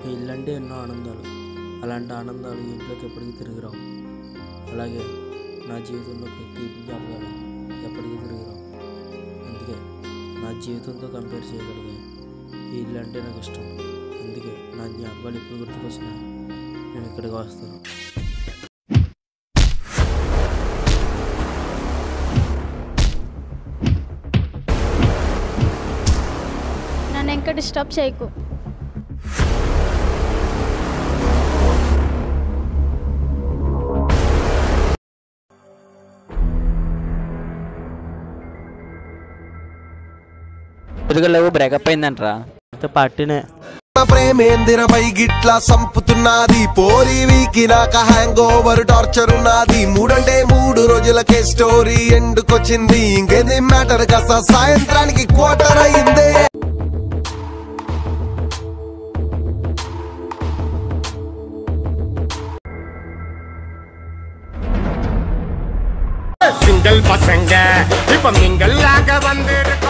ఒక ఇల్లు అంటే ఎన్నో ఆనందాలు అలాంటి ఆనందాలు ఈ ఇంట్లోకి ఎప్పటికీ తిరిగి రావు అలాగే నా జీవితంలోకి తీపి జ్ఞాపకాలు ఎప్పటికీ తిరిగి రావు అందుకే నా జీవితంతో కంపేర్ చేయగలిగే ఈ ఇల్లు అంటే నాకు ఇష్టం అందుకే నా జ్ఞాపకాలు ఎప్పుడు గుర్తుకొచ్చినా నేను ఇక్కడికి వస్తాను నన్ను ఇంకా డిస్టర్బ్ చేయకు ఎదుగులేవు బ్రేకప్ అయిందంటరా అయితే పార్టీనే నా ప్రేమేందిర గిట్లా సంపుతున్నది పోరి వీకి నాక హ్యాంగ్ ఓవర్ టార్చర్ ఉన్నది మూడంటే మూడు రోజులకే స్టోరీ ఎండుకొచ్చింది ఇంకేది మ్యాటర్ కాస్త సాయంత్రానికి క్వార్టర్ అయిందే சிங்கிள் பசங்க இப்ப மிங்கல் ஆக வந்து